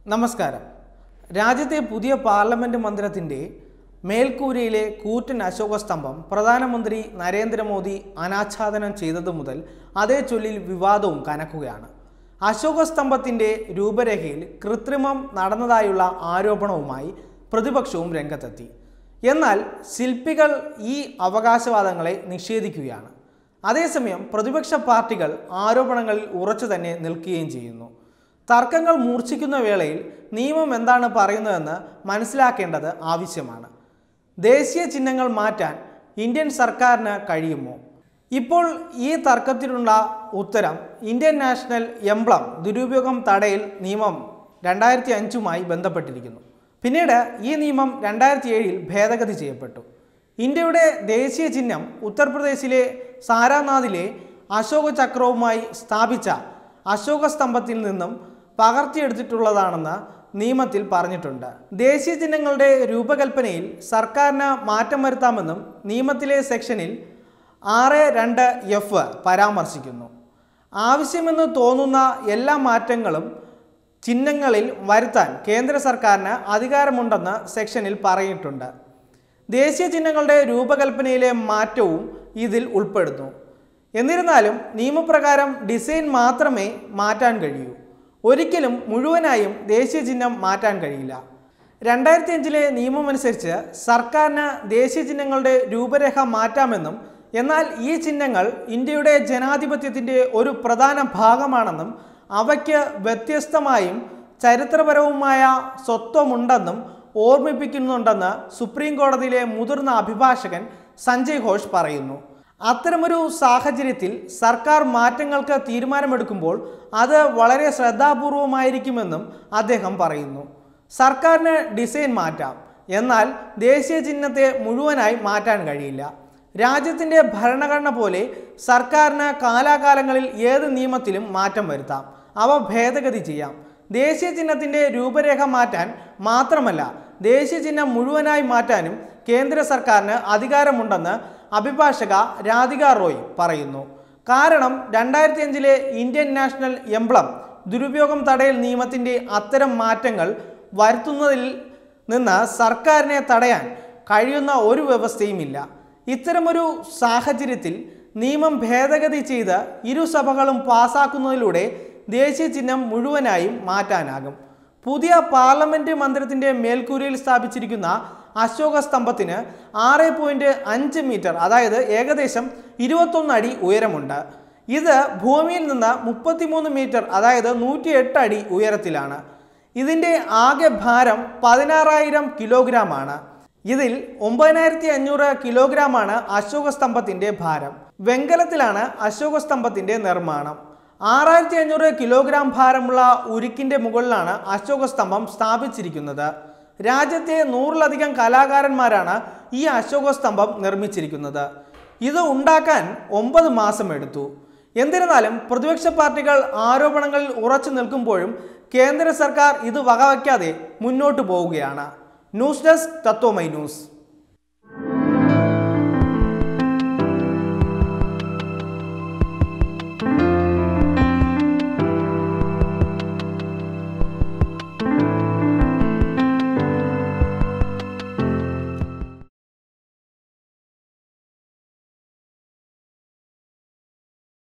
നമസ്കാരം രാജ്യത്തെ പുതിയ പാർലമെന്റ് മന്ദിരത്തിന്റെ മേൽക്കൂരയിലെ കൂറ്റൻ അശോക സ്തംഭം പ്രധാനമന്ത്രി നരേന്ദ്രമോദി അനാച്ഛാദനം ചെയ്തതു മുതൽ അതേ ചൊല്ലിൽ വിവാദവും കനക്കുകയാണ് അശോക സ്തംഭത്തിന്റെ രൂപരേഖയിൽ കൃത്രിമം നടന്നതായുള്ള ആരോപണവുമായി പ്രതിപക്ഷവും രംഗത്തെത്തി എന്നാൽ ശില്പികൾ ഈ അവകാശവാദങ്ങളെ നിഷേധിക്കുകയാണ് അതേസമയം പ്രതിപക്ഷ പാർട്ടികൾ ആരോപണങ്ങളിൽ ഉറച്ചു തന്നെ നിൽക്കുകയും ചെയ്യുന്നു തർക്കങ്ങൾ മൂർച്ഛിക്കുന്ന വേളയിൽ നിയമം എന്താണ് പറയുന്നതെന്ന് മനസ്സിലാക്കേണ്ടത് ആവശ്യമാണ് ദേശീയ ചിഹ്നങ്ങൾ മാറ്റാൻ ഇന്ത്യൻ സർക്കാരിന് കഴിയുമോ ഇപ്പോൾ ഈ തർക്കത്തിനുള്ള ഉത്തരം ഇന്ത്യൻ നാഷണൽ എംബ്ലം ദുരുപയോഗം തടയൽ നിയമം രണ്ടായിരത്തി അഞ്ചുമായി ബന്ധപ്പെട്ടിരിക്കുന്നു പിന്നീട് ഈ നിയമം രണ്ടായിരത്തി ഏഴിൽ ഭേദഗതി ചെയ്യപ്പെട്ടു ഇന്ത്യയുടെ ദേശീയ ചിഹ്നം ഉത്തർപ്രദേശിലെ സാരാനാഥിലെ അശോക ചക്രവുമായി സ്ഥാപിച്ച അശോക സ്തംഭത്തിൽ നിന്നും പകർത്തിയെടുത്തിട്ടുള്ളതാണെന്ന് നിയമത്തിൽ പറഞ്ഞിട്ടുണ്ട് ദേശീയ ചിഹ്നങ്ങളുടെ രൂപകൽപ്പനയിൽ സർക്കാരിന് മാറ്റം വരുത്താമെന്നും നിയമത്തിലെ സെക്ഷനിൽ ആറ് രണ്ട് എഫ് പരാമർശിക്കുന്നു ആവശ്യമെന്ന് തോന്നുന്ന എല്ലാ മാറ്റങ്ങളും ചിഹ്നങ്ങളിൽ വരുത്താൻ കേന്ദ്ര സർക്കാരിന് അധികാരമുണ്ടെന്ന് സെക്ഷനിൽ പറഞ്ഞിട്ടുണ്ട് ദേശീയ ചിഹ്നങ്ങളുടെ രൂപകൽപ്പനയിലെ മാറ്റവും ഇതിൽ ഉൾപ്പെടുന്നു എന്നിരുന്നാലും നിയമപ്രകാരം ഡിസൈൻ മാത്രമേ മാറ്റാൻ കഴിയൂ ഒരിക്കലും മുഴുവനായും ദേശീയ ചിഹ്നം മാറ്റാൻ കഴിയില്ല രണ്ടായിരത്തി അഞ്ചിലെ നിയമമനുസരിച്ച് സർക്കാരിന് ദേശീയ ചിഹ്നങ്ങളുടെ രൂപരേഖ മാറ്റാമെന്നും എന്നാൽ ഈ ചിഹ്നങ്ങൾ ഇന്ത്യയുടെ ജനാധിപത്യത്തിൻ്റെ ഒരു പ്രധാന ഭാഗമാണെന്നും അവയ്ക്ക് വ്യത്യസ്തമായും ചരിത്രപരവുമായ സ്വത്വമുണ്ടെന്നും ഓർമ്മിപ്പിക്കുന്നുണ്ടെന്ന് സുപ്രീം കോടതിയിലെ മുതിർന്ന അഭിഭാഷകൻ സഞ്ജയ് ഘോഷ് പറയുന്നു അത്തരമൊരു സാഹചര്യത്തിൽ സർക്കാർ മാറ്റങ്ങൾക്ക് തീരുമാനമെടുക്കുമ്പോൾ അത് വളരെ ശ്രദ്ധാപൂർവമായിരിക്കുമെന്നും അദ്ദേഹം പറയുന്നു സർക്കാരിന് ഡിസൈൻ മാറ്റാം എന്നാൽ ദേശീയ ചിഹ്നത്തെ മുഴുവനായി മാറ്റാൻ കഴിയില്ല രാജ്യത്തിൻ്റെ ഭരണഘടന പോലെ സർക്കാരിന് കാലാകാലങ്ങളിൽ ഏത് നിയമത്തിലും മാറ്റം വരുത്താം അവ ഭേദഗതി ചെയ്യാം ദേശീയ ചിഹ്നത്തിൻ്റെ രൂപരേഖ മാറ്റാൻ മാത്രമല്ല ദേശീയ ചിഹ്നം മുഴുവനായി മാറ്റാനും കേന്ദ്ര സർക്കാരിന് അധികാരമുണ്ടെന്ന് അഭിഭാഷക രാധിക റോയ് പറയുന്നു കാരണം രണ്ടായിരത്തി അഞ്ചിലെ ഇന്ത്യൻ നാഷണൽ എംബ്ലം ദുരുപയോഗം തടയൽ നിയമത്തിൻ്റെ അത്തരം മാറ്റങ്ങൾ വരുത്തുന്നതിൽ നിന്ന് സർക്കാരിനെ തടയാൻ കഴിയുന്ന ഒരു വ്യവസ്ഥയുമില്ല ഇത്തരമൊരു സാഹചര്യത്തിൽ നിയമം ഭേദഗതി ചെയ്ത് ഇരു സഭകളും പാസാക്കുന്നതിലൂടെ ദേശീയ ചിഹ്നം മുഴുവനായും മാറ്റാനാകും പുതിയ പാർലമെന്റ് മന്ദിരത്തിന്റെ മേൽക്കൂരയിൽ സ്ഥാപിച്ചിരിക്കുന്ന അശോക സ്തംഭത്തിന് ആറ് പോയിന്റ് അഞ്ച് മീറ്റർ അതായത് ഏകദേശം ഇരുപത്തൊന്ന് അടി ഉയരമുണ്ട് ഇത് ഭൂമിയിൽ നിന്ന് മുപ്പത്തിമൂന്ന് മീറ്റർ അതായത് നൂറ്റി എട്ട് അടി ഉയരത്തിലാണ് ഇതിൻ്റെ ആകെ ഭാരം പതിനാറായിരം കിലോഗ്രാം ആണ് ഇതിൽ ഒമ്പതിനായിരത്തി അഞ്ഞൂറ് കിലോഗ്രാമാണ് അശോക സ്തംഭത്തിന്റെ ഭാരം വെങ്കലത്തിലാണ് അശോക സ്തംഭത്തിന്റെ നിർമ്മാണം ആറായിരത്തി അഞ്ഞൂറ് കിലോഗ്രാം ഭാരമുള്ള ഉരുക്കിന്റെ മുകളിലാണ് അശോക സ്തംഭം സ്ഥാപിച്ചിരിക്കുന്നത് രാജ്യത്തെ നൂറിലധികം കലാകാരന്മാരാണ് ഈ അശോക സ്തംഭം നിർമ്മിച്ചിരിക്കുന്നത് ഇത് ഉണ്ടാക്കാൻ ഒമ്പത് മാസം എടുത്തു എന്നിരുന്നാലും പ്രതിപക്ഷ പാർട്ടികൾ ആരോപണങ്ങളിൽ ഉറച്ചു നിൽക്കുമ്പോഴും കേന്ദ്ര സർക്കാർ ഇത് വകവയ്ക്കാതെ മുന്നോട്ടു പോവുകയാണ് ന്യൂസ് ഡെസ്ക് തത്വമൈ ന്യൂസ്